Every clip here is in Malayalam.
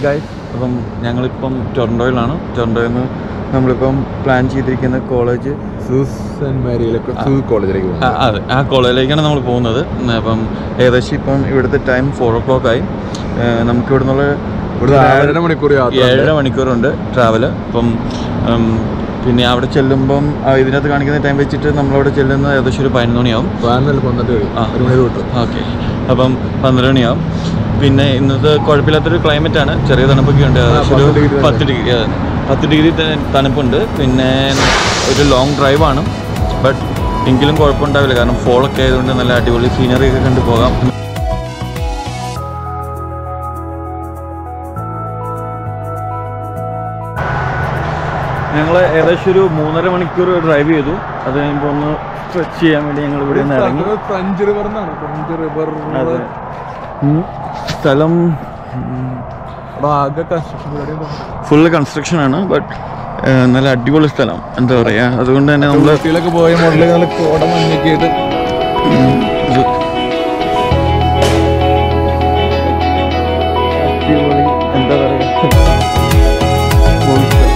ഗായ്സ് അപ്പം ഞങ്ങളിപ്പം ടൊറൻറ്റോയിലാണ് ടൊറൻറ്റോയിൽ നിന്ന് നമ്മളിപ്പം പ്ലാൻ ചെയ്തിരിക്കുന്ന കോളേജ് സൂസ് ആൻഡ് മാരിയിലൊക്കെ സൂസ് കോളേജിലേക്ക് പോകും അതെ ആ കോളേജിലേക്കാണ് നമ്മൾ പോകുന്നത് ഉം, അപ്പം ഏകദേശം ഇപ്പം ഇവിടുത്തെ ടൈം ഫോർ ഓ ക്ലോക്ക് ആയി ഏഹ് നമുക്ക് ഇവിടെ നിന്നുള്ള ഇവിടുന്ന് ഏഴര മണിക്കൂർ യാത്ര ഏഴര മണിക്കൂറുണ്ട് ട്രാവൽ അപ്പം ഉം, പിന്നെ അവിടെ ചെല്ലുമ്പം ആ, ഇതിനകത്ത് കാണിക്കുന്ന ടൈം വെച്ചിട്ട് നമ്മളവിടെ ചെല്ലുന്നത് ഏകദേശം ഒരു പതിനൊന്ന് മണിയാവും വാനിൽ വന്നിട്ട് കഴിയും ആ. ഒരു മണി തൊട്ട് ഓക്കെ അപ്പം പന്ത്രണ്ട് മണിയാവും പിന്നെ ഇന്നത്തെ കുഴപ്പമില്ലാത്തൊരു ക്ലൈമറ്റ് ആണ് ചെറിയ തണുപ്പൊക്കെ ഉണ്ട് ഏകദേശം പത്ത് ഒരു degree തന്നെ. പത്ത് ഡിഗ്രി പത്ത് ഡിഗ്രി തണുപ്പുണ്ട് പിന്നെ ഒരു ലോങ് ഡ്രൈവാണ് ബട്ട് എങ്കിലും കുഴപ്പമുണ്ടാവില്ല കാരണം ഫോളൊക്കെ ആയതുകൊണ്ട് നല്ല അടിപൊളി സീനറി ഒക്കെ കണ്ടു പോകാം ഞങ്ങൾ ഏകദേശം ഒരു മൂന്നര മണിക്കൂർ ഡ്രൈവ് ചെയ്തു അത് കഴിയുമ്പോൾ ഒന്ന് സ്ട്രെച്ച് ചെയ്യാൻ വേണ്ടി ഞങ്ങൾ ഇവിടെ നിന്ന് ഇറങ്ങി ഫ്രഞ്ച് റിവർ എന്നാണ് ഫ്രഞ്ച് റിവർ അതെ സ്ഥലം ഉം, ആകെ കൺസ്ട്രക്ഷൻ പരിപാടി ഫുള്ള് കൺസ്ട്രക്ഷൻ ആണ് ബട്ട് നല്ല അടിപൊളി സ്ഥലം എന്താ പറയാ അതുകൊണ്ട് തന്നെ നമ്മൾ ഊട്ടിയിലൊക്കെ പോയ മോഡല് നല്ല കോട മഞ്ഞൊക്കെ ആയിട്ട് അടിപൊളി എന്താ പറയാ പൊളി സ്ഥലം.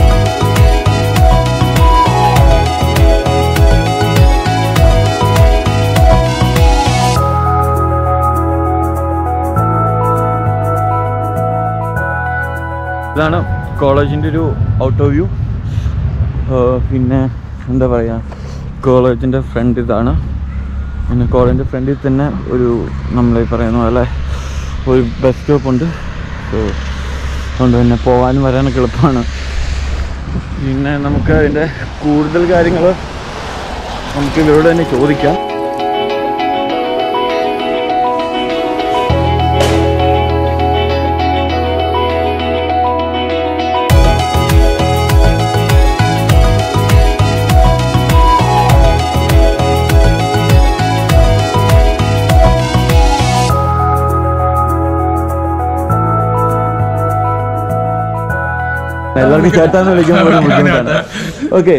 ഇതാണ് കോളേജിൻ്റെ ഒരു ഔട്ട് ഓഫ് വ്യൂ പിന്നെ എന്താ പറയുക കോളേജിൻ്റെ ഫ്രണ്ട് ഇതാണ് പിന്നെ കോളേജിൻ്റെ ഫ്രണ്ടിൽ തന്നെ ഒരു നമ്മൾ ഈ പറയുന്ന പോലെ ഒരു ബസ് സ്റ്റോപ്പ് ഉണ്ട് സോ അതുകൊണ്ട് തന്നെ പോകാനും വരാനൊക്കെ എളുപ്പമാണ് പിന്നെ നമുക്ക് അതിൻ്റെ കൂടുതൽ കാര്യങ്ങൾ നമുക്ക് ഇവരോട് തന്നെ ചോദിക്കാം എല്ലാവർക്കും ചേട്ടാന്ന് വിളിക്കുന്ന ഒരു ബുദ്ധിമുട്ടാണ് ഓക്കെ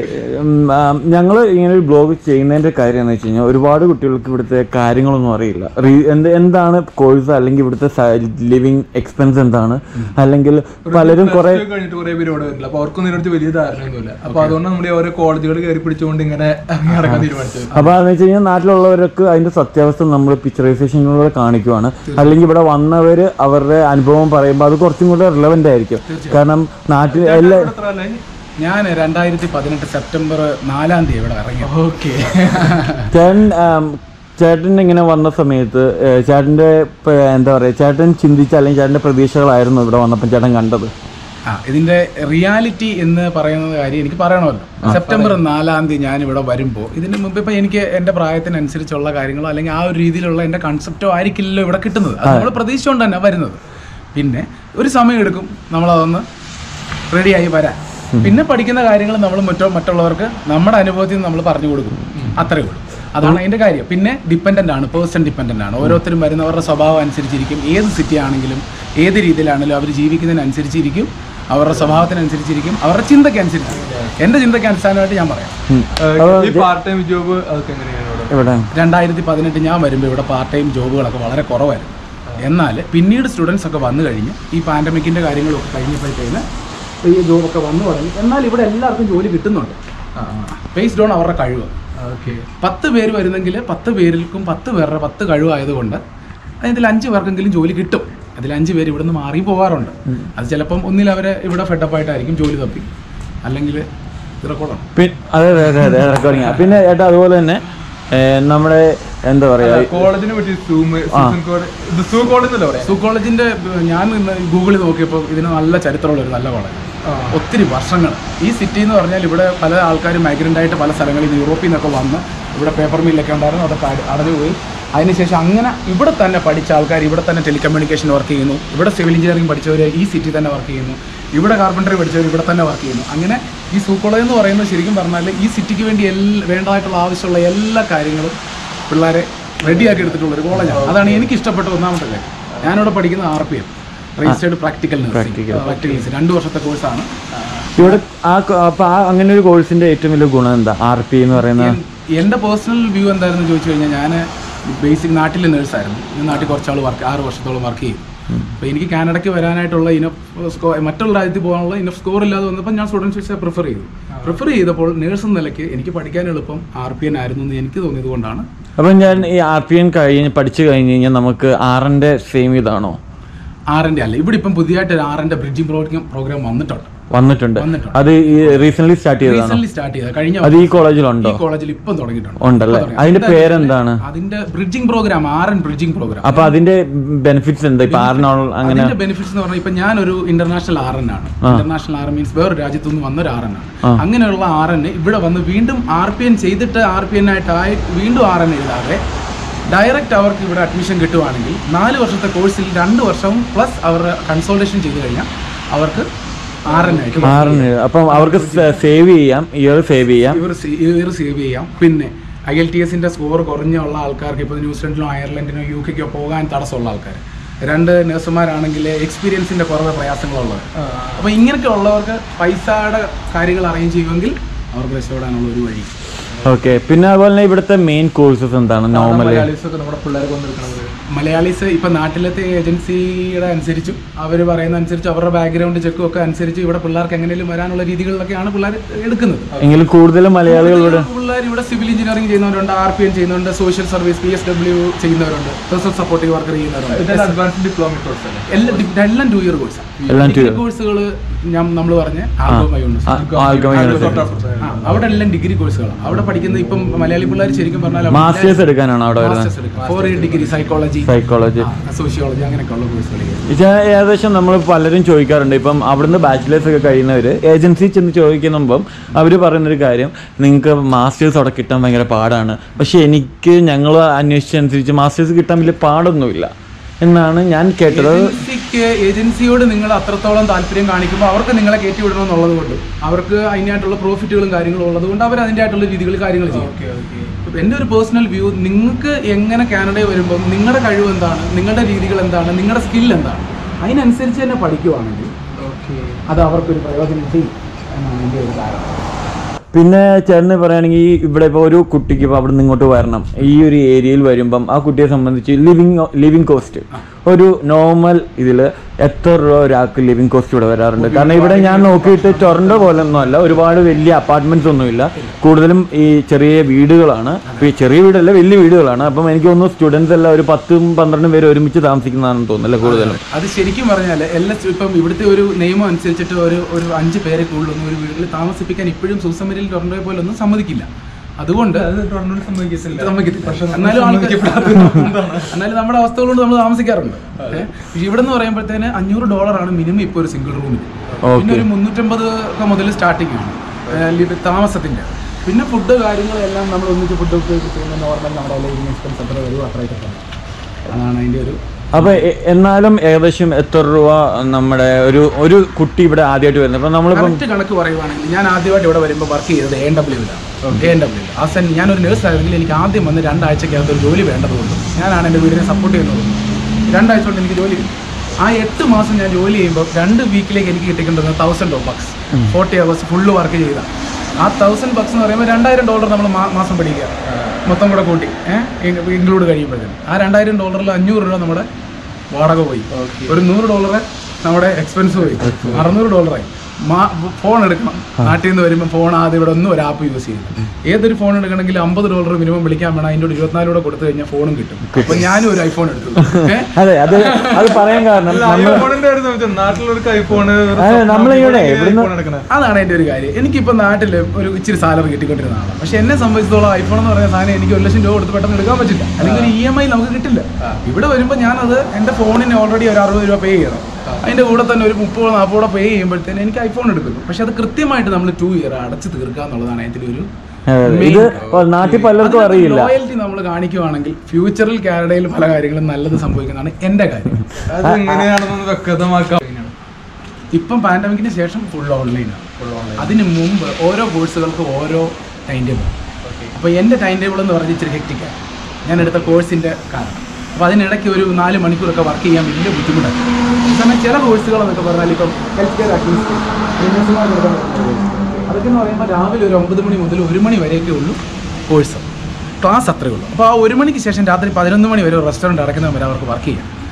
ഞങ്ങൾ ഇങ്ങനെ ഒരു ബ്ലോഗ് ചെയ്യുന്നതിന്റെ കാര്യം എന്ന് വെച്ച് കഴിഞ്ഞാൽ ഒരുപാട് കുട്ടികൾക്ക് ഇവിടുത്തെ കാര്യങ്ങളൊന്നും അറിയില്ല റീ- എന്ത് എന്താണ് കോഴ്സ് അല്ലെങ്കിൽ ഇവിടുത്തെ ലിവിങ് എക്സ്പെൻസ് എന്താണ് അല്ലെങ്കിൽ പലരും കുറെ Plus two കഴിഞ്ഞിട്ട് കുറെ പേര് ഇവിടെ വരില്ല അപ്പൊ അവർക്കൊന്നും ഇതിനടുത്ത് വലിയ ധാരണയൊന്നുമില്ല അപ്പൊ അതുകൊണ്ട് നമ്മൾ ഈ ഓരോ കോളേജുകൾ കയറി പിടിച്ചുകൊണ്ട് ഇങ്ങനെ ഇറങ്ങി നടക്കാൻ തീരുമാനിച്ചത് അപ്പൊ അതെന്ന് വെച്ച് കഴിഞ്ഞാൽ നാട്ടിലുള്ളവർക്ക് അതിന്റെ സത്യാവസ്ഥ നമ്മൾ പിക്ചറൈസേഷനിലൂടെ കാണിക്കുവാണ് അല്ലെങ്കിൽ ഇവിടെ വന്നവര് അവരുടെ അനുഭവം പറയുമ്പോൾ അത് കുറച്ചും കൂടെ റിലവന്റ് ആയിരിക്കും കാരണം നാട്ടിൽ എല്ലാ എത്ര അല്ലേ ഞാൻ രണ്ടായിരത്തി പതിനെട്ട് സെപ്റ്റംബർ നാലാം തീയതി ഇവിടെ ഇറങ്ങി ഓക്കെ ചേട്ടൻ ആം, ചേട്ടൻ ഇങ്ങനെ വന്ന സമയത്ത് ഏ, ചേട്ടന്റെ ഇപ്പൊ എന്താ പറയാ ചേട്ടൻ ചിന്തിച്ച അല്ലെങ്കിൽ ചേട്ടന്റെ പ്രതീക്ഷകളായിരുന്നു ഇവിടെ വന്നപ്പോൾ ചേട്ടൻ കണ്ടത് ആ ഇതിന്റെ റിയാലിറ്റി എന്ന് പറയുന്ന കാര്യം എനിക്ക് പറയണമല്ലോ സെപ്റ്റംബർ നാലാം തീയതി ഞാൻ ഇവിടെ വരുമ്പോൾ ഇതിന് മുമ്പ് ഇപ്പൊ എനിക്ക് എന്റെ പ്രായത്തിനനുസരിച്ചുള്ള കാര്യങ്ങളോ അല്ലെങ്കിൽ ആ ഒരു രീതിയിലുള്ള എന്റെ കൺസെപ്റ്റോ ആയിരിക്കില്ലല്ലോ ഇവിടെ കിട്ടുന്നത് അത് നമ്മൾ പ്രതീക്ഷിച്ചുകൊണ്ട് തന്നെ വരുന്നത് പിന്നെ ഒരു സമയം എടുക്കും നമ്മളതൊന്ന് റെഡിയായി വരാൻ പിന്നെ പഠിക്കുന്ന കാര്യങ്ങൾ നമ്മൾ മറ്റോ മറ്റുള്ളവർക്ക് നമ്മുടെ അനുഭവത്തിൽ നിന്ന് നമ്മൾ പറഞ്ഞു കൊടുക്കും അത്രയേ ഉള്ളൂ അതാണ് അതിന്റെ കാര്യം പിന്നെ ഡിപ്പെൻഡൻ്റ് ആണ് പേഴ്സൺ ഡിപ്പെൻഡൻ്റ് ആണ് ഓരോരുത്തരും വരുന്നവരുടെ സ്വഭാവം അനുസരിച്ചിരിക്കും ഏത് സിറ്റി ആണെങ്കിലും ഏത് രീതിയിലാണെങ്കിലും അവർ ജീവിക്കുന്നതിനനുസരിച്ചിരിക്കും അവരുടെ സ്വഭാവത്തിനനുസരിച്ചിരിക്കും അവരുടെ ചിന്തയ്ക്ക് അനുസരിച്ചിരിക്കും എൻ്റെ ചിന്തയ്ക്ക് അടിസ്ഥാനമായിട്ട് ഞാൻ പറയാം ഈ പാർട്ട് ടൈം ജോബ് അതൊക്കെ എങ്ങനെയാണ് ഇവിടെ ഇവിടെ രണ്ടായിരത്തി പതിനെട്ട് ഞാൻ വരുമ്പോൾ ഇവിടെ പാർട്ട് ടൈം ജോബുകളൊക്കെ വളരെ കുറവായിരുന്നു എന്നാൽ പിന്നീട് സ്റ്റുഡൻസ് ഒക്കെ വന്നു കഴിഞ്ഞ് ഈ പാൻഡമിക്കിൻ്റെ കാര്യങ്ങളൊക്കെ കഴിഞ്ഞപ്പോഴത്തേന് ഈ ജോബൊക്കെ വന്നു തുടങ്ങി എന്നാൽ ഇവിടെ എല്ലാവർക്കും ജോലി കിട്ടുന്നുണ്ട് ബേസ്ഡ് ഓൺ അവരുടെ കഴിവ് ഓക്കെ പത്ത് പേര് വരുന്നെങ്കിൽ പത്ത് പേരിൽക്കും പത്ത് പേരുടെ പത്ത് കഴിവായതുകൊണ്ട് അതിൽ അഞ്ച് പേർക്കെങ്കിലും ജോലി കിട്ടും അതിൽ അഞ്ച് പേര് ഇവിടെ നിന്ന് മാറി പോകാറുണ്ട് അത് ചിലപ്പം ഒന്നിൽ അവരെ ഇവിടെ ഫെഡപ്പായിട്ടായിരിക്കും ജോലി തപ്പി അല്ലെങ്കിൽ റെക്കോർഡാണ് പി- അതെ അതെ അതെ അതെ റെക്കോർഡിങ് പിന്നെ ചേട്ടാ അതുപോലെ തന്നെ ഏ, നമ്മുടെ എന്താ പറയാ കോളേജിനെ പറ്റി സൂം സൂസൻ കോളേജ് ഇത് സൂ കോളേജ് എന്നല്ലേ പറയാ സു കോളേജിന്റെ ഏഹ്, ഞാൻ ഇന്ന് ഗൂഗിളിൽ നോക്കിയപ്പോൾ ഇതിന് നല്ല ചരിത്രമുള്ള ഒരു നല്ല കോളേജ് ഒത്തിരി വർഷങ്ങൾ ഈ സിറ്റി എന്ന് പറഞ്ഞാൽ ഇവിടെ പല ആൾക്കാരും മൈഗ്രൻ്റ് ആയിട്ട് പല സ്ഥലങ്ങളിൽ നിന്ന് യൂറോപ്പിൽ നിന്നൊക്കെ വന്ന് ഇവിടെ പേപ്പർ മില്ലൊക്കെ ഉണ്ടായിരുന്നു അതൊക്കെ അട- അടഞ്ഞു പോയി അതിനുശേഷം അങ്ങനെ ഇവിടെ തന്നെ പഠിച്ച ആൾക്കാർ ഇവിടെ തന്നെ ടെലികമ്മ്യൂണിക്കേഷൻ വർക്ക് ചെയ്യുന്നു ഇവിടെ സിവിൽ എഞ്ചിനീയറിംഗ് പഠിച്ചവർ ഈ സിറ്റി തന്നെ വർക്ക് ചെയ്യുന്നു ഇവിടെ കാർപ്പൻറ്ററി പഠിച്ചവർ ഇവിടെ തന്നെ വർക്ക് ചെയ്യുന്നു അങ്ങനെ ഈ സൂ കോളേജ് എന്ന് പറയുന്നത് ശരിക്കും പറഞ്ഞാൽ ഈ സിറ്റിക്ക് വേണ്ടി എല്ലാ വേണ്ടതായിട്ടുള്ള ആവശ്യമുള്ള എല്ലാ കാര്യങ്ങളും പിള്ളേരെ റെഡിയാക്കി എടുത്തിട്ടുള്ള ഒരു കോളേജാണ് അതാണ് എനിക്ക് ഇഷ്ടപ്പെട്ട ഒന്നാമത്തെ കാര്യം ഞാനിവിടെ പഠിക്കുന്ന R P M registered practical practical രണ്ട് വർഷത്തെ കോഴ്സാണ് ഇവിടെ ആ കോ- അപ്പൊ ആ അങ്ങനെ ഒരു കോഴ്സിന്റെ ഏറ്റവും വലിയ ഗുണം എന്താ ആർ പി എന്ന് പറയുന്ന എൻ്റെ പേഴ്സണൽ വ്യൂ എന്തായിരുന്നു ചോദിച്ചു കഴിഞ്ഞാൽ ഞാൻ ബേസിക് നാട്ടിലെ നേഴ്സായിരുന്നു ഞാൻ നാട്ടിൽ കുറച്ചാൾ വർക്ക് ആറ് വർഷത്തോളം വർക്ക് ചെയ്തു അപ്പോൾ എനിക്ക് കാനഡയ്ക്ക് വരാനായിട്ടുള്ള ഇനഫ് സ്കോർ മറ്റുള്ള രാജ്യത്തിൽ പോകാനുള്ള ഇനഫ് സ്കോർ ഇല്ലാതെ വന്നപ്പോൾ ഞാൻ സ്റ്റുഡൻസ് വിസ പ്രിഫർ ചെയ്തു പ്രിഫർ ചെയ്തപ്പോൾ നേഴ്സ് എന്ന നിലയ്ക്ക് എനിക്ക് പഠിക്കാൻ എളുപ്പം ആർ പി എൻ ആയിരുന്നു എന്ന് എനിക്ക് തോന്നിയത് കൊണ്ടാണ് അപ്പം ഞാൻ ഈ ആർ പി എൻ കഴിഞ്ഞ് പഠിച്ചു കഴിഞ്ഞ് കഴിഞ്ഞാൽ നമുക്ക് ആറിൻ്റെ സെയിം ഇതാണോ ആറിൻ്റെ അല്ല ഇവിടെ ഇപ്പം പുതിയതായിട്ട് ഒരു ആറിൻ്റെ ബ്രിഡ്ജിംഗ് പ്രോഗ്രാം പ്രോഗ്രാം വന്നിട്ടുണ്ട് വന്നിട്ടുണ്ട് വന്നിട്ടുണ്ട്. അത് ഈ റീസെന്റ് സ്റ്റാർട്ട് ചെയ്തതാണോ റീസെന്റ് സ്റ്റാർട്ട് ചെയ്ത കഴിഞ്ഞ അത് ഈ കോളേജിലുണ്ടോ ഈ കോളേജിൽ ഇപ്പം തുടങ്ങിയിട്ടുണ്ട് ഉണ്ടല്ലേ ഇപ്പം തുടങ്ങി. അതിന്റെ എന്താ പേരെന്താണ് അതിന്റെ bridging program R N bridging program അപ്പൊ അതിന്റെ ബെനിഫിറ്റ്സ് എന്താ ഇപ്പൊ ആറിനോൾ അങ്ങനെ അതിന്റെ ബെനിഫിറ്റ്സ് എന്ന് പറഞ്ഞാൽ ഇപ്പൊ ഞാനൊരു ഇന്റർനാഷണൽ ആർ എൻ ആണ് ഇന്റർനാഷണൽ ആർ മീൻസ് വേറെ രാജ്യത്തു നിന്ന് വന്ന ഒരു ആർ എൻ ആണ് ആ. അങ്ങനെയുള്ള ആർ എൻ ഇവിടെ വന്ന് വീണ്ടും ആർ പി എൻ ചെയ്തിട്ട് ആർ പി എൻ ആയിട്ടായി വീണ്ടും ആർ എൻ എഴുതാതെ ഡയറക്റ്റ് അവർക്ക് ഇവിടെ അഡ്മിഷൻ കിട്ടുവാണെങ്കിൽ നാല് വർഷത്തെ കോഴ്സിൽ രണ്ട് വർഷവും പ്ലസ് അവർ കൺസൾട്ടേഷൻ ചെയ്ത് കഴിഞ്ഞാൽ അവർക്ക് ആർ എൻ ആയിട്ട് ആറിന് അപ്പം അവർക്ക് സേവ് ചെയ്യാം ഇയർ സേവ് ചെയ്യാം ഇവർ ഇവർ സേവ് ചെയ്യാം പിന്നെ ഐ എൽ ടി എസിന്റെ സ്കോർ കുറഞ്ഞുള്ള ആൾക്കാർക്ക് ഇപ്പോൾ ന്യൂസിലൻഡിനോ അയർലൻഡിനോ യു കെക്കോ പോകാൻ തടസ്സമുള്ള ആൾക്കാർ രണ്ട് നഴ്സുമാരാണെങ്കിൽ എക്സ്പീരിയൻസിന്റെ കുറവ് പ്രയാസങ്ങളുള്ളവർ അപ്പോൾ ഇങ്ങനെയൊക്കെ ഉള്ളവർക്ക് പൈസയുടെ കാര്യങ്ങൾ അറേഞ്ച് ചെയ്യുമെങ്കിൽ അവർക്ക് രക്ഷപ്പെടാനുള്ള ഒരു വഴി ഓക്കെ പിന്നെ അതുപോലെ തന്നെ ഇവിടുത്തെ മെയിൻ കോഴ്സസ് എന്താണ് നോർമലി മലയാളീസ് ഒക്കെ നമ്മുടെ പിള്ളേർക്ക് വന്നിരിക്കണത് മലയാളീസ് ഇപ്പം നാട്ടിലത്തെ ഏജൻസിയുടെ അനുസരിച്ചും അവർ പറയുന്ന അനുസരിച്ച് അവരുടെ ബാക്ക്ഗ്രൗണ്ട് ചെക്കും ഒക്കെ അനുസരിച്ച് ഇവിടെ പിള്ളേർക്ക് എങ്ങനെയും വരാനുള്ള രീതികളിലൊക്കെയാണ് പിള്ളേർ എടുക്കുന്നത് എങ്കിലും കൂടുതലും മലയാളികൾ ഇവിടെ പിള്ളേർ ഇവിടെ സിവിൽ എഞ്ചിനീയറിംഗ് ചെയ്യുന്നവരുണ്ട് ആർ പി എൻ ചെയ്യുന്നുണ്ട് social service P S W ചെയ്യുന്നവരുണ്ട് പേഴ്സണൽ സപ്പോർട്ടീവ് വർക്കർ ചെയ്യുന്നവരുണ്ട് ഇതൊരു അഡ്വാൻസ് ഡിപ്ലോമ കോഴ്സ് അല്ലേ എല്ലാം ഡി- എല്ലാം ടു ഇയർ കോഴ്സ് എല്ലാം two year. കോഴ്സുകൾ ഞാൻ നമ്മൾ പറഞ്ഞ ആൽഗോമയോണ്ട് ആൽഗമ ആ അവിടെ എല്ലാം ഡിഗ്രി കോഴ്സുകളാണ് അവിടെ പഠിക്കുന്ന ഇപ്പം മലയാളി പിള്ളേർ ശരിക്കും പറഞ്ഞാൽ മാസ്റ്റേഴ്സ് എടുക്കാനാണോ അവിടെ വരുന്നത് four year degree psychology psychology sociology അങ്ങനെയൊക്കെയുള്ള കോഴ്സുകൾ ഇത് ഏകദേശം നമ്മൾ പലരും ചോദിക്കാറുണ്ട് ഇപ്പം അവിടുന്ന് ബാച്ചിലേഴ്സ് ഒക്കെ കഴിയുന്നവർ ഏജൻസി ചെന്ന് ചോദിക്കുമ്പം അവർ പറയുന്നൊരു കാര്യം നിങ്ങൾക്ക് മാസ്റ്റേഴ്സ് അവിടെ കിട്ടാൻ ഭയങ്കര പാടാണ് പക്ഷെ എനിക്ക് ഞങ്ങൾ അന്വേഷിച്ചനുസരിച്ച് മാസ്റ്റേഴ്സ് കിട്ടാൻ വലിയ പാടൊന്നുമില്ല എന്നാണ് ഞാൻ കേട്ടത് ഏജൻസിക്ക് ഏജൻസിയോട് നിങ്ങൾ അത്രത്തോളം താല്പര്യം കാണിക്കുമ്പോൾ അവർക്ക് നിങ്ങളെ കയറ്റി വിടണമെന്നുള്ളത് കൊണ്ട് അവർക്ക് അതിനായിട്ടുള്ള പ്രോഫിറ്റുകളും കാര്യങ്ങളും ഉള്ളത് കൊണ്ട് അവർ അതിൻ്റെ ആയിട്ടുള്ള രീതികൾ കാര്യങ്ങൾ ചെയ്യും ഓക്കെ ഓക്കെ ഇപ്പം എൻ്റെ ഒരു പേഴ്സണൽ വ്യൂ നിങ്ങൾക്ക് എങ്ങനെ കാനഡയിൽ വരുമ്പോൾ നിങ്ങളുടെ കഴിവ് എന്താണ് നിങ്ങളുടെ രീതികൾ എന്താണ് നിങ്ങളുടെ സ്കിൽ എന്താണ് അതിനനുസരിച്ച് തന്നെ പഠിക്കുവാണെങ്കിൽ ഓക്കെ അത് അവർക്കൊരു പ്രയോജനം ചെയ്യും എന്നാണ് എൻ്റെ ഒരു ധാരണ പിന്നെ ചേട്ടന് പറയുകയാണെങ്കിൽ ഇവിടെ ഇപ്പോൾ ഒരു കുട്ടിക്ക് ഇപ്പോൾ അവിടെ നിന്ന് ഇങ്ങോട്ട് വരണം ഈ ഒരു ഏരിയയിൽ വരുമ്പം ആ കുട്ടിയെ സംബന്ധിച്ച് ലിവിങ് ലിവിങ് കോസ്റ്റ് ഒരു നോർമൽ ഇതിൽ എത്ര രൂപ ഒരാൾക്ക് ലിവിങ് കോസ്റ്റ് ഇവിടെ വരാറുണ്ട് കാരണം ഇവിടെ ഞാൻ നോക്കിയിട്ട് ടൊറൻഡോ പോലെ ഒന്നും അല്ല ഒരുപാട് വലിയ അപ്പാർട്ട്മെന്റ്സ് ഒന്നുമില്ല കൂടുതലും ഈ ചെറിയ വീടുകളാണ് ഇപ്പൊ ഈ ചെറിയ വീടല്ല വലിയ വീടുകളാണ് അപ്പം എനിക്ക് തോന്നുന്നു സ്റ്റുഡൻസ് എല്ലാം ഒരു പത്തും പന്ത്രണ്ടും പേര് ഒരുമിച്ച് താമസിക്കുന്നതാണെന്ന് തോന്നുന്നല്ലേ കൂടുതലും അത് ശരിക്കും പറഞ്ഞാൽ എല്ലാ ഇപ്പം ഇവിടുത്തെ ഒരു നിയമം അനുസരിച്ചിട്ട് ഒരു ഒരു അഞ്ച് പേരെ കൂടുതലൊന്നും ഒരു വീട്ടിൽ താമസിപ്പിക്കാൻ ഇപ്പോഴും സൂസമരിൽ ടൊറൻഡോയെ പോലെ ഒന്നും സമ്മതിക്കില്ല അതുകൊണ്ട് അത് ടൊറന്റോയിൽ സമ്മതിക്കത്തില്ല സമ്മതിക്കത്തില്ല. പക്ഷെ എന്നാലും ആൾക്ക് സമ്മതിക്കപ്പെടാത്തത് എന്നാലും നമ്മുടെ അവസ്ഥകൾ കൊണ്ട് നമ്മൾ താമസിക്കാറുണ്ട് ഏ? പക്ഷെ ഇവിടെ എന്ന് പറയുമ്പോഴത്തേന് അഞ്ഞൂറ് ഡോളറാണ് മിനിമം ഇപ്പോൾ ഒരു സിംഗിൾ റൂമിൽ പിന്നെ ഒരു മുന്നൂറ്റമ്പത് ഒക്കെ മുതൽ സ്റ്റാർട്ടിംഗ് ആണ് ഏ, ലി- താമസത്തിന്റെ പിന്നെ ഫുഡ് കാര്യങ്ങളെല്ലാം നമ്മൾ ഒന്നിച്ച് ഫുഡ് ഒക്കെ ചെയ്യുന്ന നോർമൽ നമ്മുടെ ലിവിങ് എക്സ്പെൻസ് എത്ര വരും അത്രയൊക്കെ തന്നെ അതാണ് അതിന്റെ ഒരു അപ്പൊ എ- എന്നാലും ഏകദേശം എത്ര രൂപ നമ്മുടെ ഒരു ഒരു കുട്ടി ഇവിടെ ആദ്യമായിട്ട് വരുന്നത് അപ്പൊ നമ്മളിപ്പം കറക്റ്റ് കണക്ക് പറയുവാണെങ്കിൽ ഞാൻ ആദ്യമായിട്ട് ഇവിടെ വരുമ്പോൾ വർക്ക് ചെയ്തത് എ എൻ ഡബ്ല്യൂലാണ് എ എൻ ഡബ്ല്യൂ ആ സെൻ ഞാനൊരു നേഴ്സ് ആയിരുന്നെങ്കിൽ എനിക്ക് ആദ്യം വന്ന് രണ്ടാഴ്ചക്കകത്ത് ഒരു ജോലി വേണ്ടതുകൊണ്ട് ഞാനാണ് എൻ്റെ വീടിനെ സപ്പോർട്ട് ചെയ്യുന്നത് രണ്ടാഴ്ച കൊണ്ട് എനിക്ക് ജോലി കിട്ടി ആ എട്ട് മാസം ഞാൻ ജോലി ചെയ്യുമ്പോൾ രണ്ട് വീക്കിലേക്ക് എനിക്ക് കിട്ടിക്കൊണ്ടിരുന്നത് thousand bucks forty hours full work ചെയ്ത ആ തൗസൻഡ് ബക്സ് എന്ന് പറയുമ്പോൾ രണ്ടായിരം ഡോളർ നമ്മൾ മാസം പഠിക്കുക മൊത്തം കൂടെ കൂട്ടി ഏഹ് ഇൻക്ലൂഡ് കഴിയുമ്പോഴത്തേന് ആ രണ്ടായിരം ഡോളറിൽ അഞ്ഞൂറ് രൂപ നമ്മുടെ വാടക പോയി ഒരു നൂറ് ഡോളർ നമ്മുടെ എക്സ്പെൻസ് പോയി അറുന്നൂറ് ഡോളറായി ഫോൺ എടുക്കണം നാട്ടിൽ നിന്ന് വരുമ്പോൾ ഫോൺ ആദ്യം ഇവിടെ ഒന്നും ഒരു ആപ്പ് യൂസ് ചെയ്യും ഏതൊരു ഫോൺ എടുക്കണമെങ്കിൽ അമ്പത് ഡോളർ മിനിമം വിളിക്കാൻ വേണം അതിൻ്റെ ഇരുപത്തിനാല് കൂടെ കൊടുത്തു കഴിഞ്ഞാൽ ഫോണും കിട്ടും അപ്പൊ ഞാനും ഒരു ഐഫോൺ എടുത്തു ഏഹ് അതെ അത് അത് പറയാൻ കാരണം നമ്മൾ ഐഫോണിന്റെ കാര്യം സംബന്ധിച്ച് നാട്ടിലൊരു ഐഫോണ് അതെ, നമ്മളിവിടെ ഇവിടുന്ന് എടുക്കണേ അതാണ് എൻ്റെ ഒരു കാര്യം എനിക്കിപ്പോൾ നാട്ടിൽ ഒരു ഇച്ചിരി സാലറി കിട്ടിക്കൊണ്ടിരുന്ന ആളാണ് പക്ഷെ എന്നെ സംബന്ധിച്ചിടത്തോളം ഐഫോൺ എന്ന് പറയുന്ന സാധനം എനിക്ക് ഒരു ലക്ഷം രൂപ കൊടുത്ത് പെട്ടെന്ന് എടുക്കാൻ പറ്റില്ല അല്ലെങ്കിൽ ഒരു ഇ എം ഐ നമുക്ക് കിട്ടില്ല ഇവിടെ വരുമ്പോൾ ഞാനത് എൻ്റെ ഫോണിന് ഓൾറെഡി ഒരു അറുപത് രൂപ പേ ചെയ്യണം അതിൻ്റെ കൂടെ തന്നെ ഒരു മുപ്പത് നാൽപ്പത് രൂപ പേ ചെയ്യുമ്പോഴത്തേന് എനിക്ക് ഐഫോൺ എടുക്കുന്നു പക്ഷെ അത് കൃത്യമായിട്ട് നമ്മൾ ടു ഇയർ അടച്ച് തീർക്കുക എന്നുള്ളതാണ് അതിൻ്റെ ഒരു അതെ, അതെ. ഇത് നാട്ടിൽ പലർക്കും അറിയില്ല ലോയൽറ്റി നമ്മൾ കാണിക്കുവാണെങ്കിൽ ഫ്യൂച്ചറിൽ കാനഡയിൽ പല കാര്യങ്ങളും നല്ലത് സംഭവിക്കുന്നതാണ് എൻ്റെ കാര്യം അത് എങ്ങനെയാണെന്ന് വ്യക്തമാക്കാം ഇപ്പം പാൻഡമിക്കിന് ശേഷം ഫുൾ ഓൺലൈനാണ് അതിന് മുമ്പ് ഓരോ കോഴ്സുകൾക്കും ഓരോ ടൈം ടേബിൾ അപ്പോൾ എൻ്റെ ടൈം ടേബിൾ എന്ന് പറഞ്ഞാൽ ഇച്ചിരി ഹെക്റ്റിക്കാണ് ഞാൻ എടുത്ത കോഴ്സിൻ്റെ കാരണം അപ്പോൾ അതിനിടയ്ക്ക് ഒരു നാല് മണിക്കൂറൊക്കെ വർക്ക് ചെയ്യാൻ വലിയ ബുദ്ധിമുട്ടാണ് സമയം ചില കോഴ്സുകൾ എന്നൊക്കെ പറഞ്ഞാൽ ഇപ്പം ഹെൽത്ത് കെയർ അതൊക്കെ എന്ന് പറയുമ്പോൾ രാവിലെ ഒരു ഒമ്പത് മണി മുതൽ ഒരു മണി വരെയൊക്കെ ഉള്ളൂ കോഴ്സ് ക്ലാസ് അത്രയേ ഉള്ളൂ അപ്പോൾ ആ ഒരു മണിക്ക് ശേഷം രാത്രി പതിനൊന്ന് മണി വരെ റെസ്റ്റോറൻറ്റ് അടയ്ക്കുന്നവർ വരെ അവർക്ക് വർക്ക് ചെയ്യാം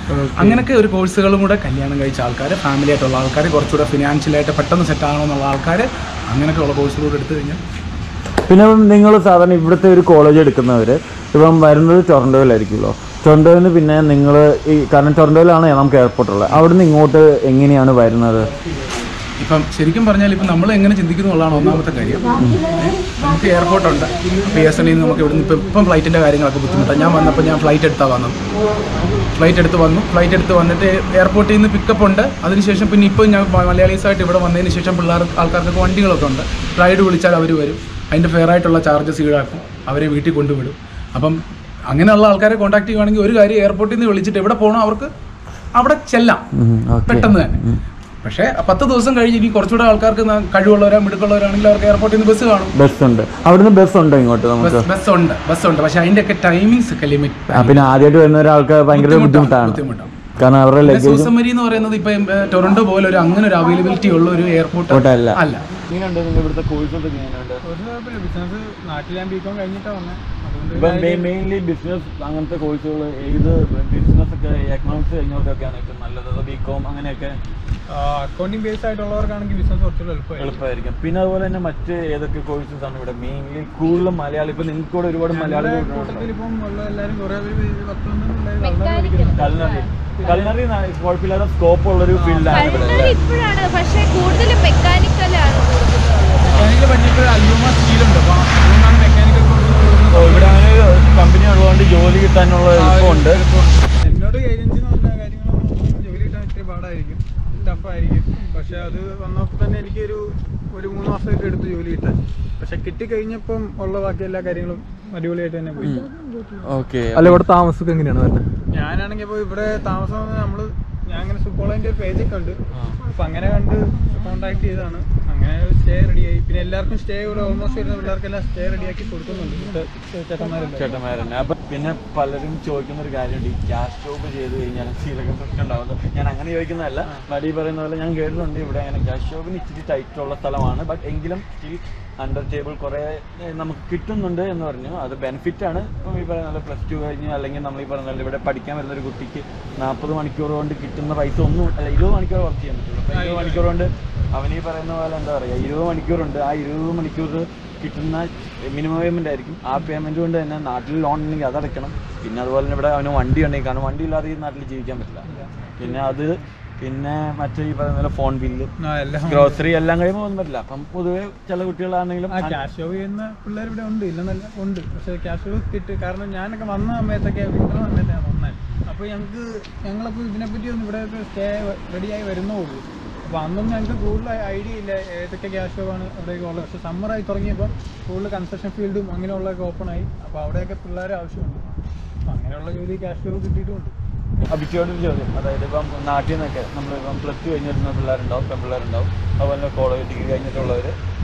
അങ്ങനെയൊക്കെ ഒരു കോഴ്സുകളും കൂടെ കല്യാണം കഴിച്ച ആൾക്കാർ ഫാമിലി ആയിട്ടുള്ള ആൾക്കാർ കുറച്ചുകൂടെ ഫിനാൻഷ്യലായിട്ട് പെട്ടെന്ന് സെറ്റ് ആകണമെന്നുള്ള ആൾക്കാർ അങ്ങനെയൊക്കെ ഉള്ള കോഴ്സുകളൂടെ എടുത്തു കഴിഞ്ഞാൽ പിന്നെ നിങ്ങൾ സാധാരണ ഇവിടുത്തെ ഒരു കോളേജ് എടുക്കുന്നവർ ഇപ്പം വരുന്നത് ടൊറൻറ്റോയിലായിരിക്കുമല്ലോ ടൊറൻറ്റോയിൽ നിന്ന് പിന്നെ നിങ്ങൾ ഈ കാരണം ടൊറൻറ്റോയിലാണ് നമുക്ക് എയർപോർട്ട് ഉള്ളത് അവിടെ നിന്ന് ഇങ്ങോട്ട് എങ്ങനെയാണ് വരുന്നത് ഇപ്പം ശരിക്കും പറഞ്ഞാൽ ഇപ്പം നമ്മൾ എങ്ങനെ ചിന്തിക്കുന്നു എന്നുള്ളതാണ് ഒന്നാമത്തെ കാര്യം ഏ, നമുക്ക് എയർപോർട്ടുണ്ട് പി എസ് എണ്ണിൽ നിന്ന് നമുക്ക് ഇവിടുന്ന് ഇപ്പം ഇപ്പം ഫ്ലൈറ്റിൻ്റെ കാര്യങ്ങളൊക്കെ ബുദ്ധിമുട്ടാണ് ഞാൻ വന്നപ്പോൾ ഞാൻ ഫ്ലൈറ്റ് എടുത്താണ് വന്നത് ഫ്ലൈറ്റ് എടുത്ത് വന്നു ഫ്ലൈറ്റ് എടുത്ത് വന്നിട്ട് എയർപോർട്ടിൽ നിന്ന് പിക്കപ്പ് ഉണ്ട് അതിനുശേഷം പിന്നെ ഇപ്പോൾ ഞാൻ മലയാളീസായിട്ട് ഇവിടെ വന്നതിന് ശേഷം പിള്ളേർ ആൾക്കാർക്ക് വണ്ടികളൊക്കെ ഉണ്ട് റൈഡ് വിളിച്ചാൽ അവർ വരും അതിൻ്റെ ഫെയർ ആയിട്ടുള്ള ചാർജസ് ഈടാക്കും അവരെ വീട്ടിൽ കൊണ്ടുവിടും അപ്പം അങ്ങനെയുള്ള ആൾക്കാരെ കോൺടാക്ട് ചെയ്യുവാണെങ്കിൽ ഒരു കാര്യം എയർപോർട്ടിൽ നിന്ന് വിളിച്ചിട്ട് എവിടെ പോകണോ അവർക്ക് അവിടെ ചെല്ലാം പെട്ടെന്ന് തന്നെ പക്ഷേ പത്ത് ദിവസം കഴിഞ്ഞ് ഇനി കുറച്ചുകൂടെ ആൾക്കാർക്ക് ന- കഴിവുള്ളവരാ മിടുക്കുള്ളവരാണെങ്കിൽ അവർക്ക് എയർപോർട്ടിൽ നിന്ന് ബസ് കാണും ബസ് ഉണ്ട് അവിടുന്ന് ബസ് ഉണ്ടോ ഇങ്ങോട്ട് നമുക്ക് ബസ് ബസ് ഉണ്ട് ബസ് ഉണ്ട് പക്ഷേ അതിൻ്റെ ഒക്കെ ടൈമിങ്സ് ഒക്കെ ലിമിറ്റ് ആ, പിന്നെ ആദ്യമായിട്ട് വരുന്ന ഒരാൾക്ക് ഭയങ്കര ബുദ്ധിമുട്ടാണ് ബുദ്ധിമുട്ടാണ് കാരണം അവരുടെ പിന്നെ ലഗേജ് സൂസമരി എന്ന് പറയുന്നത് ഇപ്പൊ ഏ, ടൊറന്റോ പോലെ ഒരു അങ്ങനെ ഒരു അവൈലബിലിറ്റി ഉള്ള ഒരു എയർപോർട്ട് അല്ല അല്ല എങ്ങനെയുണ്ട് നിങ്ങൾ ഇവിടുത്തെ കോഴ്സൊക്കെ എങ്ങനെയുണ്ട് ഒരു കുഴപ്പമില്ല ബിസിനസ് നാട്ടിൽ ഞാൻ ബികോം കഴിഞ്ഞിട്ടാണ് വന്നത് അതുകൊണ്ട് ഇപ്പം മെയിൻലി ബിസിനസ് അങ്ങനത്തെ കോഴ്സുകൾ ഏത് ബിസിനസ് ഒക്കെ എക്കണോമിക്സ് കഴിഞ്ഞവർക്കൊക്കെയാണ് ഏറ്റവും നല്ലത് ബി കോം അങ്ങനെയൊക്കെ അക്കൗണ്ടിങ് ബേസ്ഡ് ആയിട്ടുള്ളവർക്കാണെങ്കിൽ ബിസിനസ് കുറച്ചുകൂടെ എളുപ്പമായി എളുപ്പമായിരിക്കും പിന്നെ അതുപോലെ തന്നെ മറ്റ് ഏതൊക്കെ കോഴ്സസ് ആണ് ഇവിടെ മെയിൻലി കൂടുതലും മലയാളി ഇപ്പൊ നിങ്ങൾക്ക് കൂടെ ഒരുപാട് മലയാളികൾ കൂട്ടത്തിൽ ഇപ്പം ഉള്ള എല്ലാവരും കുറെ പേര് പത്ത് പന്ത്രണ്ട് കലിനറി കലിനറി കുഴപ്പമില്ലാത്ത സ്കോപ്പ് ഉള്ളൊരു ഫീൽഡാണ് ഇവിടെ കണ്ണൂർ ഇപ്പോഴാണ് പക്ഷെ കൂടുതലും മെക്കാനിക്കലാണ് മെക്കാനിക്കൽ പറ്റിയപ്പോൾ അല്യൂമ സ്റ്റീലുണ്ട് അപ്പോൾ അതുകൊണ്ടാണ് മെക്കാനിക്കൽ ഓ, ഇവിടെ അങ്ങനെ കമ്പനി ഉള്ളതുകൊണ്ട് ജോലി കിട്ടാനുള്ള എളുപ്പമുണ്ട് എന്നോട് ഏജൻസി എന്ന് പറഞ്ഞ കാര്യങ്ങളൊന്നും ജോലി കിട്ടാൻ ഇത്തിരി പാടായിരിക്കും ടഫായിരിക്കും പക്ഷെ അത് വന്നപ്പോൾ തന്നെ എനിക്കൊരു ഒരു മൂന്ന് മാസമൊക്കെ എടുത്ത് ജോലി കിട്ടാൻ പക്ഷെ കിട്ടിക്കഴിഞ്ഞപ്പം ഉള്ള ബാക്കി എല്ലാ കാര്യങ്ങളും അടിപൊളിയായിട്ട് തന്നെ പോയി ഓക്കെ അല്ല ഇവിടെ താമസമൊക്കെ എങ്ങനെയാണ് വരുന്നത് ഞാനാണെങ്കിൽ ഇപ്പോൾ ഇവിടെ താമസം നമ്മൾ ഞാൻ അങ്ങനെ സുക്കോളതിൻ്റെ ഒരു പേജൊക്കെ ഉണ്ട് അപ്പം അങ്ങനെ കണ്ട് കോൺടാക്ട് ചെയ്താണ് അങ്ങനെ സ്റ്റേ റെഡിയായി പിന്നെ എല്ലാവർക്കും സ്റ്റേ ഇവിടെ ഓൾമോസ്റ്റ് വരുന്ന പിള്ളേർക്കെല്ലാം സ്റ്റേ റെഡിയാക്കി കൊടുക്കുന്നുണ്ട് ഇവിടുത്തെ ചേട്ടന്മാരെല്ലാം ചേട്ടന്മാരന്നെ അപ്പൊ പിന്നെ പലരും ചോദിക്കുന്ന ഒരു കാര്യമുണ്ട് ഈ ക്യാഷ് ജോബ് ചെയ്ത് കഴിഞ്ഞാൽ ശീലക പ്രശ്നം ഉണ്ടാവുന്നത് ഞാൻ അങ്ങനെ ചോദിക്കുന്നതല്ല ബട്ട് ഈ പറയുന്ന പോലെ ഞാൻ കേട്ടിട്ടുണ്ട് ഇവിടെ അങ്ങനെ ക്യാഷ് ജോബിന് ഇച്ചിരി ടൈറ്റ് ഉള്ള സ്ഥലമാണ് ബട്ട് എങ്കിലും സ്റ്റിൽ അണ്ടർ ടേബിൾ കുറേ ഏഹ്, നമുക്ക് കിട്ടുന്നുണ്ട് എന്ന് പറഞ്ഞു അത് ബെനിഫിറ്റ് ആണ് ഇപ്പം ഈ പറയുന്ന പോലെ പ്ലസ് ടു കഴിഞ്ഞ് അല്ലെങ്കിൽ നമ്മൾ ഈ പറയുന്ന പോലെ ഇവിടെ പഠിക്കാൻ വരുന്ന ഒരു കുട്ടിക്ക് നാൽപ്പത് മണിക്കൂർ കൊണ്ട് കിട്ടുന്ന പൈസ ഒന്നും അല്ല ഇരുപത് മണിക്കൂർ വർക്ക് ചെയ്യാൻ പറ്റുള്ളൂ അപ്പോൾ ഇരുപത് മണിക്കൂർ കൊണ്ട് അവൻ ഈ പറയുന്ന പോലെ എന്താ പറയുക ഇരുപത് മണിക്കൂറുണ്ട് ആ ഇരുപത് മണിക്കൂർ കിട്ടുന്ന മിനിമം പേയ്മെന്റ് ആയിരിക്കും ആ പേയ്മെന്റ് കൊണ്ട് തന്നെ നാട്ടിൽ ലോൺ ഉണ്ടെങ്കിൽ അതടയ്ക്കണം പിന്നെ അതുപോലെ തന്നെ ഇവിടെ അവന് വണ്ടി ഉണ്ടെങ്കിൽ കാരണം വണ്ടി ഇല്ലാതെ ഈ നാട്ടിൽ ജീവിക്കാൻ പറ്റില്ല പിന്നെ അത് പിന്നെ മറ്റേ ഈ പറയുന്ന പോലെ ഫോൺ ബില്ല് ആ എല്ലാം ഗ്രോസറി എല്ലാം കഴിയുമ്പോൾ ഒന്നും പറ്റില്ല അപ്പം പൊതുവെ ചില കുട്ടികളാണെങ്കിലും ആ ക്യാഷ് ജോബ് ചെയ്യുന്ന പിള്ളേർ ഇവിടെ ഉണ്ട് ഇല്ലെന്നല്ല ഉണ്ട് പക്ഷേ ക്യാഷ് ജോബ് കിട്ടി കാരണം ഞാനൊക്കെ വന്ന സമയത്തൊക്കെ വിന്റർ സമയത്താണ് വന്നത് അപ്പോൾ ഞങ്ങൾക്ക് ഞങ്ങളപ്പോൾ ഇതിനെപ്പറ്റി ഒന്നും ഇവിടെ സ്റ്റേ റെഡിയായി വരുന്നേ ഉള്ളൂ അപ്പോൾ അന്നൊന്നും ഞങ്ങൾക്ക് കൂടുതൽ ഐഡിയ ഇല്ല ഏതൊക്കെ ക്യാഷ് ജോബാണ് അവിടെയൊക്കെ ഉള്ളത് പക്ഷേ സമ്മറായി തുടങ്ങിയപ്പോൾ കൂടുതൽ കൺസ്ട്രക്ഷൻ ഫീൽഡും അങ്ങനെയുള്ളതൊക്കെ ഓപ്പൺ ആയി അപ്പോൾ അവിടെയൊക്കെ പിള്ളേരെ ആവശ്യമുണ്ട് അപ്പോൾ അങ്ങനെയുള്ള ജോലി ക്യാഷ് ജോബ് കിട്ടിയിട്ടുമുണ്ട് അഭിച്ചോട് ഒരു ചോദ്യം അതായത് ഇപ്പം നാട്ടിൽ നിന്നൊക്കെ നമ്മൾ ഇപ്പം പ്ലസ് ടു കഴിഞ്ഞിരുന്ന പിള്ളേരുണ്ടാവും പെൺപിള്ളേരുണ്ടാവും അതുപോലെ തന്നെ കോളേജ് ഡിഗ്രി കഴിഞ്ഞിട്ടുള്ളവർ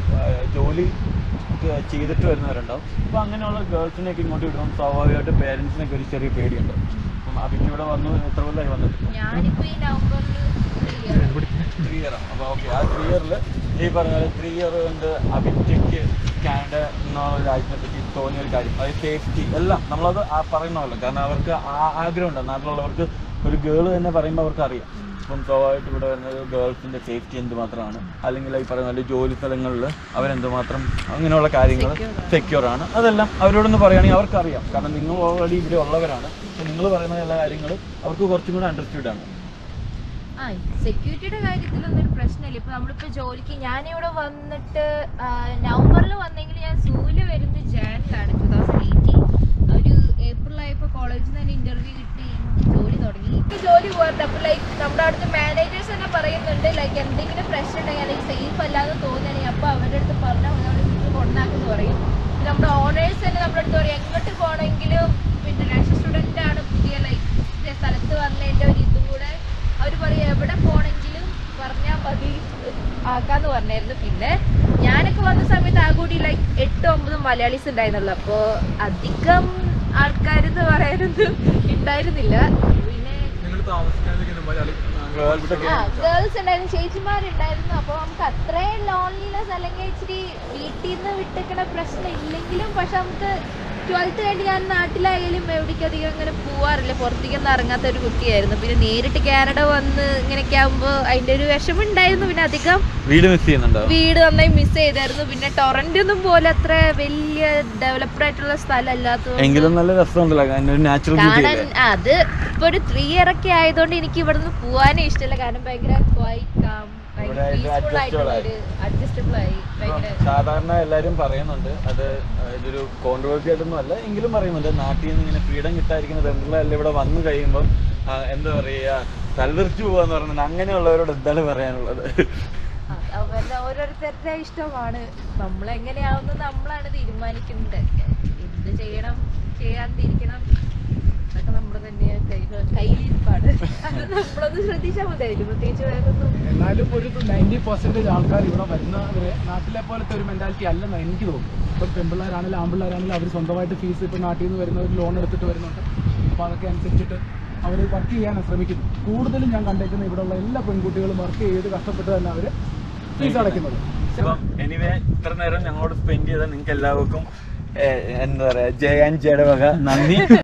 ജോലി ഒക്കെ ചെയ്തിട്ട് വരുന്നവരുണ്ടാവും അപ്പോൾ അങ്ങനെയുള്ള ഗേൾസിനെയൊക്കെ ഇങ്ങോട്ട് വിടുമ്പോൾ സ്വാഭാവികമായിട്ട് പേരൻസിനൊക്കെ ഒരു ചെറിയ പേടിയുണ്ട് അപ്പം അഭിക്ക് ഇവിടെ വന്നു എത്ര കൊല്ലമായി വന്നിട്ട് ഞാനിപ്പോ ഈ നവംബറിൽ ത്രീ ഇയറാണ് അപ്പോൾ ഓക്കെ ആ ത്രീ ഇയറിൽ ഈ പറഞ്ഞ പോലെ ത്രീ ഇയർ കൊണ്ട് അഭിറ്റയ്ക്ക് കാനഡ എന്നുള്ള രാജ്യത്തെ പറ്റി തോന്നിയ ഒരു കാര്യം അതായത് സേഫ്റ്റി എല്ലാം നമ്മളത് ആ പറയുന്നതല്ലോ കാരണം അവർക്ക് ആ ആഗ്രഹമുണ്ട് നാട്ടിലുള്ളവർക്ക് ഒരു ഗേൾ തന്നെ പറയുമ്പോൾ അവർക്ക് അറിയാം അപ്പം സ്വാഭാവികമായിട്ട് ഇവിടെ വരുന്നത് ഗേൾസിൻ്റെ സേഫ്റ്റി എന്തുമാത്രമാണ് അല്ലെങ്കിൽ ഈ പറയുന്ന പോലെ ജോലി സ്ഥലങ്ങളിൽ അവരെന്തുമാത്രം അങ്ങനെയുള്ള കാര്യങ്ങൾ സെക്യൂർ ആണ് അതെല്ലാം അവരോടൊന്ന് പറയുകയാണെങ്കിൽ അവർക്കറിയാം കാരണം നിങ്ങൾ ഓൾറെഡി ഇവിടെ ഉള്ളവരാണ് അപ്പോൾ നിങ്ങൾ പറയുന്ന എല്ലാ കാര്യങ്ങളും അവർക്ക് കുറച്ചും കൂടെ അണ്ടർസ്റ്റുഡ് ആണ് ആ സെക്യൂരിറ്റിയുടെ കാര്യത്തിലൊന്നും ഒരു പ്രശ്നമില്ല ഇപ്പൊ നമ്മളിപ്പോ ജോലിക്ക് ഞാനിവിടെ വന്നിട്ട് നവംബറിൽ വന്നെങ്കിൽ ഞാൻ സൂല് വരുന്നത് ജാനിലാണ് ടൂ തൗസൻഡ് എയ്റ്റീൻ ഒരു ഏപ്രിൽ ആയപ്പോൾ കോളേജിൽ നിന്ന് തന്നെ ഇന്റർവ്യൂ കിട്ടി ജോലി തുടങ്ങി ഈ ജോലി പോകട്ടെ അപ്പോൾ ലൈക്ക് നമ്മുടെ അടുത്ത് മാനേജേഴ്സ് തന്നെ പറയുന്നുണ്ട് ലൈക്ക് എന്തെങ്കിലും പ്രശ്നം ഉണ്ടെങ്കിൽ അല്ലെങ്കിൽ സേഫ് അല്ലാതെ തോന്നുകയാണെങ്കിൽ അപ്പോൾ അവരുടെ അടുത്ത് പറഞ്ഞാൽ നമ്മൾ വീട്ടിൽ കൊണ്ടാക്കുന്നു പറയും പിന്നെ നമ്മുടെ ഓണേഴ്സ് തന്നെ നമ്മുടെ അടുത്ത് പറയും എങ്ങോട്ട് പോകണമെങ്കിലും പിന്നെ നാഷണൽ സ്റ്റുഡൻ്റ് ആണ് പുതിയ ലൈക്ക് സ്ഥലത്ത് വന്നതിൻ്റെ ഒരു ഇതും കൂടെ അവർ പറയും എവിടെ പോണെങ്കിലും പറഞ്ഞാൽ മതി ആക്കാന്ന് പറഞ്ഞായിരുന്നു പിന്നെ ഞാനൊക്കെ വന്ന സമയത്ത് ആ കൂടി ലൈക്ക് എട്ട് ഒമ്പത് മലയാളീസ് ഉണ്ടായിരുന്നുള്ളൂ അപ്പോൾ അധികം ആൾക്കാരെന്ന് പറയാനൊന്നും ഉണ്ടായിരുന്നില്ല പിന്നെ നിങ്ങൾ താമസിക്കാനൊക്കെ മലയാളി ആ ഗേൾസ് ഉണ്ടായിരുന്നു ചേച്ചിമാരുണ്ടായിരുന്നു അപ്പോൾ നമുക്ക് അത്രയും ലോൺലിനെസ് അല്ലെങ്കിൽ ഇച്ചിരി വീട്ടിൽ നിന്ന് വിട്ടിക്കണ പ്രശ്നം ഇല്ലെങ്കിലും പക്ഷെ നമുക്ക് ട്വൽത്ത് കഴിഞ്ഞ് ഞാൻ നാട്ടിലായാലും എവിടേക്ക് അധികം അങ്ങനെ പോവാറില്ല പുറത്തേക്കൊന്നും ഇറങ്ങാത്ത ഒരു കുട്ടിയായിരുന്നു പിന്നെ നേരിട്ട് കാനഡ വന്ന് ഇങ്ങനെയൊക്കെ ആകുമ്പോൾ അതിന്റെ ഒരു വിഷമം ഉണ്ടായിരുന്നു പിന്നെ അധികം വീട് മിസ് ചെയ്യുന്നുണ്ടോ വീട് നന്നായി മിസ് ചെയ്തായിരുന്നു പിന്നെ ടൊറന്റ് ഒന്നും പോലെ അത്ര വലിയ ഡെവലപ്ഡ് ആയിട്ടുള്ള സ്ഥലം അല്ലാത്തതുകൊണ്ട് എങ്കിലും നല്ല രസമുണ്ടല്ലോ കാരണം ഒരു നാച്ചുറൽ ബ്യൂട്ടി കാണാൻ അല്ലേ അത് ഇപ്പൊ ഒരു ത്രീ ഇയർ ഒക്കെ ആയതുകൊണ്ട് എനിക്ക് ഇവിടുന്ന് പോവാനേ ഇഷ്ടമല്ല കാരണം ഭയങ്കര ക്വൈറ്റ് കാം ഇവിടെ പീസ്ഫുൾ adjustable ആയിട്ടുള്ള ആയി. ഒരു അഡ്ജസ്റ്റബിൾ ആയി ഭയങ്കര സാധാരണ എല്ലാരും പറയുന്നുണ്ട് അത് ഇതൊരു കോൺട്രവേഴ്സി ആയിട്ടൊന്നും അല്ല എങ്കിലും പറയുന്നുണ്ട് നാട്ടിൽ നിന്ന് ഇങ്ങനെ ഫ്രീഡം കിട്ടാതിരിക്കുന്ന പെൺപിള്ളേരെല്ലാം ഇവിടെ വന്നു കഴിയുമ്പോൾ എന്താ പറയാ തലതെറിച്ചു പോവാന്ന് പറയുന്നത് അങ്ങനെയുള്ളവരോട് എന്താണ് പറയാനുള്ളത് അത് അവരുടെ ഓരോരുത്തരുടെ ഇഷ്ടമാണ് നമ്മളെങ്ങനെയാവുന്നത് നമ്മളാണ് തീരുമാനിക്കുന്നത് എന്ത് ചെയ്യണം ചെയ്യാതിരിക്കണം അതൊക്കെ നമ്മുടെ തന്നെ കൈ- കയ്യിലിരിപ്പാണ് അത് നമ്മളൊന്ന് ശ്രദ്ധിച്ചാൽ മതിയായിരിക്കും പ്രത്യേകിച്ച് വേറൊന്നും എന്നാലും ഒരു നയൻറ്റി പെർസെൻറ്റേജ് ആൾക്കാർ ഇവിടെ വരുന്നവരെ നാട്ടിലെ പോലത്തെ ഒരു മെന്റാലിറ്റി അല്ലെന്ന് എനിക്ക് തോന്നുന്നു ഇപ്പം പെൺപിള്ളേരാണെങ്കിലും ആൺപിള്ളേരാണെങ്കിലും അവർ സ്വന്തമായിട്ട് ഫീസ് ഇപ്പം നാട്ടിൽ നിന്ന് വരുന്നവർ ലോൺ എടുത്തിട്ട് വരുന്നുണ്ട് അപ്പോൾ അതൊക്കെ അനുസരിച്ചിട്ട് അവർ വർക്ക് ചെയ്യാനാണ് ശ്രമിക്കുന്നത് കൂടുതലും ഞാൻ കണ്ടേക്കുന്ന ഇവിടെയുള്ള എല്ലാ പെൺകുട്ടികളും വർക്ക് ചെയ്ത് കഷ്ടപ്പെട്ട് തന്നെ അവർ ഫീസ് അടയ്ക്കുന്നത് അപ്പം എനിവേ ഇത്ര നേരം ഞങ്ങളോട് സ്പെൻഡ് ചെയ്ത നിങ്ങൾക്ക് എല്ലാവർക്കും ഏഹ്, എന്താ പറയാ ജയ ആൻഡ് ജയുടെ വക നന്ദി